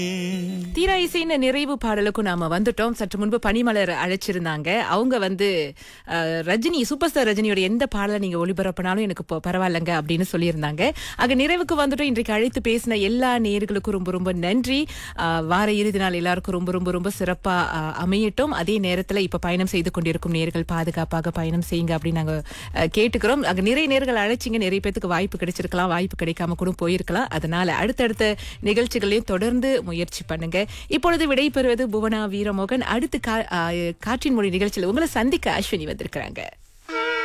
தீரா இசைன்னு நிறைவு பாடலுக்கும் நாம வந்துட்டோம் சற்று முன்பு பனிமலர் அழைச்சிருந்தாங்க அவங்க வந்து அஹ், ரஜினி சூப்பர் ஸ்டார் ரஜினியோட எந்த பாடலை நீங்க ஒளிபரப்பினாலும் எனக்கு இப்போ பரவாயில்லைங்க அப்படின்னு சொல்லியிருந்தாங்க ஆக நிறைவுக்கு வந்துட்டோம் இன்றைக்கு அழைத்து பேசின எல்லா நேயர்களுக்கும் ரொம்ப ரொம்ப நன்றி அஹ், வார இறுதி நாள் எல்லாருக்கும் ரொம்ப ரொம்ப ரொம்ப சிறப்பா அஹ், அமையட்டும் அதே நேரத்துல இப்ப பயணம் செய்து கொண்டிருக்கும் நேர்கள் பாதுகாப்பாக பயணம் செய்யுங்க அப்படின்னு நாங்க அஹ், கேட்டுக்கிறோம் அங்க நிறைய நேர்கள் அழைச்சிங்க நிறைய பேத்துக்கு வாய்ப்பு கிடைச்சிருக்கலாம் வாய்ப்பு கிடைக்காம கூட போயிருக்கலாம் அதனால அடுத்தடுத்த நிகழ்ச்சிகளையும் தொடர்ந்து முயற்சி பண்ணுங்க இப்பொழுது விடைபெறுவது புவனா வீரமோகன் அடுத்து கா- ஆ, காற்றின் மொழி நிகழ்ச்சியில் உங்களை சந்திக்க அஸ்வினி வந்திருக்கிறாங்க